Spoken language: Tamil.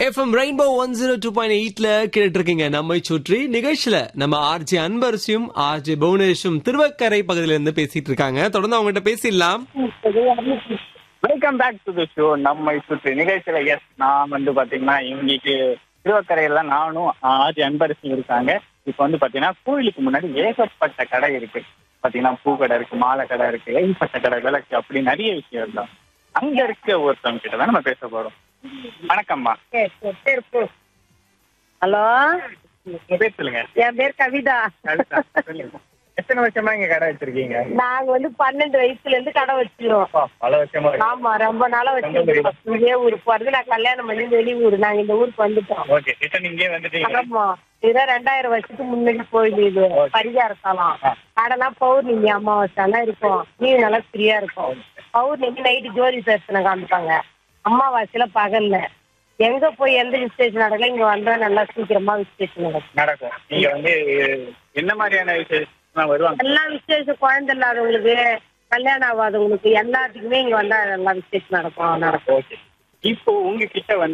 FM rainbow one zero two point எயிட்ல கேட்டு இருக்கீங்க நம்மை சுற்றி நிகழ்ச்சியில நம்ம ஆர்ஜே அன்பரசியும் ஆர்ஜே புவனேஷும் திருவக்கரை பகுதியில இருந்து பேசிட்டு இருக்காங்க தொடர்ந்து அவங்ககிட்ட பேசிடலாம் welcome back to the show நம்மை சுற்றி நிகழ்ச்சியில எஸ் நான் வந்து பாத்தீங்கன்னா இன்னைக்கு திருவக்கரையில தான் நானும் ஆதி அன்பரசி இருக்காங்க இப்போ வந்து பாத்தீங்கன்னா கோயிலுக்கு முன்னாடி ஏகப்பட்ட கடை இருக்கு பாத்தீங்கன்னா பூ கடை இருக்கு மாலை கடை இருக்கு ஏகப்பட்ட கடை விளக்கு அப்படி நிறைய விஷயம் இருந்தா அங்க இருக்க ஒருத்தவங்க கிட்ட தான் நம்ம பேச போறோம் வணக்கம்மா ஹலோ உங்க பேர் சொல்லுங்க என் பேர் கவிதா கவிதா, சொல்லுங்க. எத்தனை வருஷமா இங்க கடை வச்சிருக்கீங்க நாங்க வந்து பன்னெண்டு வயசுல இருந்து கடை வச்சிருக்கோம் அப்பா, பல வருஷமா இருக்கு. ஆமா ரொம்ப நாளா வச்சிருக்கோம் இதே ஊருக்கு போறது நான் கல்யாணம் பண்ணி வெளியூர் நாங்க இந்த ஊருக்கு வந்துட்டோம் ஓகே இப்போ நீங்க வந்துட்டீங்க ஆமா இதான் ரெண்டாயிரம் வருஷத்துக்கு முன்னாடி கோயில் இது பரிகாரத்தாலாம் கடைலாம் பௌர்ணமி அமாவாசை எல்லாம் இருக்கும் நீங்க நல்லா ஃப்ரீயா இருக்கும் பௌர்ணமி நைட்டு ஜோதி தரிசனம் காமிப்பாங்க அமாவாசையில பகல்ல எங்க போய் எந்த விசேஷம் நடக்கல இங்க வந்தா நல்லா சீக்கிரமா விசேஷம் நடக்கும் நடக்கும் நீங்க வந்து என்ன மாதிரியான விசேஷம் வருவாங்க எல்லா விசேஷம் குழந்தை இல்லாதவங்களுக்கு கல்யாணம் ஆகாதவங்களுக்கு எல்லாத்துக்குமே இங்க வந்தா எல்லா விசேஷம் நடக்கும் நடக்கும் ஓகே இப்போ உங்ககிட்ட வந்து